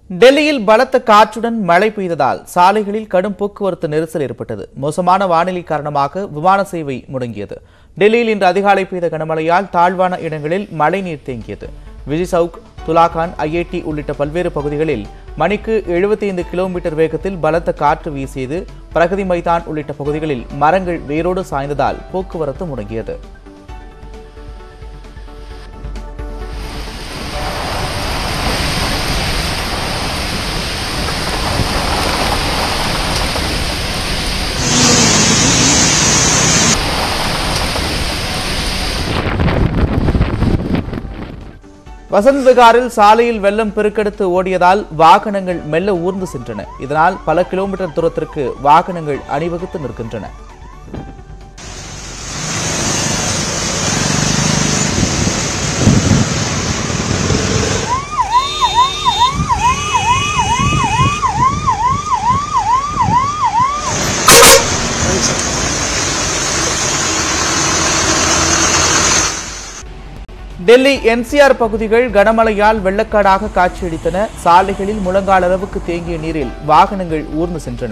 டெல்லியில் பலத்த காற்றுடன் மழை பெய்ததால் சாலைகளில் கடும் போக்குவரத்து நெரிசல் ஏற்பட்டது மோசமான வானிலை காரணமாக விமான சேவை முடங்கியது டெல்லியில் இன்று அதிகாலை பெய்த கனமழையால் தாழ்வான இடங்களில் மழைநீர் தேங்கியது விஜய் சவுக் துலாகான் ஐஐடி உள்ளிட்ட பல்வேறு பகுதிகளில் மணிக்கு 75 கிலோமீட்டர் வேகத்தில் பலத்த காற்று வீசியது பிரகதி மைதான் உள்ளிட்ட பகுதிகளில் மரங்கள் வேரோடு சாய்ந்ததால் போக்குவரத்து முடங்கியது வசந்த் விகாரில் சாலையில் வெள்ளம் பெருக்கெடுத்து ஓடியதால் வாகனங்கள் மெல்ல ஊர்ந்து சென்றன இதனால் பல கிலோமீட்டர் தூரத்திற்கு வாகனங்கள் அணிவகுத்து நிற்கின்றன டெல்லி என்சிஆர் பகுதிகள் கனமழையால் வெள்ளக்காடாக காட்சியளித்தன சாலைகளில் முழங்கால் அளவுக்கு தேங்கிய நீரில் வாகனங்கள் ஊர்ந்து சென்றன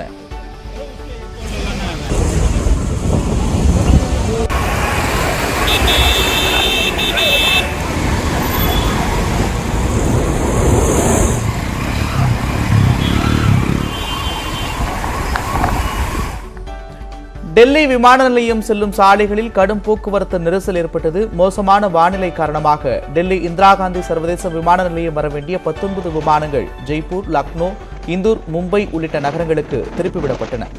டெல்லி விமான நிலையம் செல்லும் சாலைகளில் கடும் போக்குவரத்து நெரிசல் ஏற்பட்டது மோசமான வானிலை காரணமாக டெல்லி இந்திரா காந்தி சர்வதேச விமான நிலையம் வர வேண்டிய பத்தொன்பது விமானங்கள் ஜெய்ப்பூர் லக்னோ இந்தூர் மும்பை உள்ளிட்ட நகரங்களுக்கு திருப்பிவிடப்பட்டன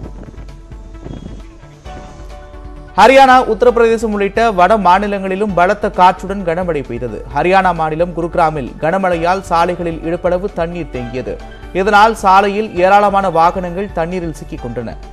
ஹரியானா உத்தரப்பிரதேசம் உள்ளிட்ட வட மாநிலங்களிலும் பலத்த காற்றுடன் கனமழை பெய்தது ஹரியானா மாநிலம் குருகிராமில் கனமழையால் சாலைகளில் இடுப்பளவு தண்ணீர் தேங்கியது இதனால் சாலையில் ஏராளமான வாகனங்கள் தண்ணீரில் சிக்கிக் கொண்டன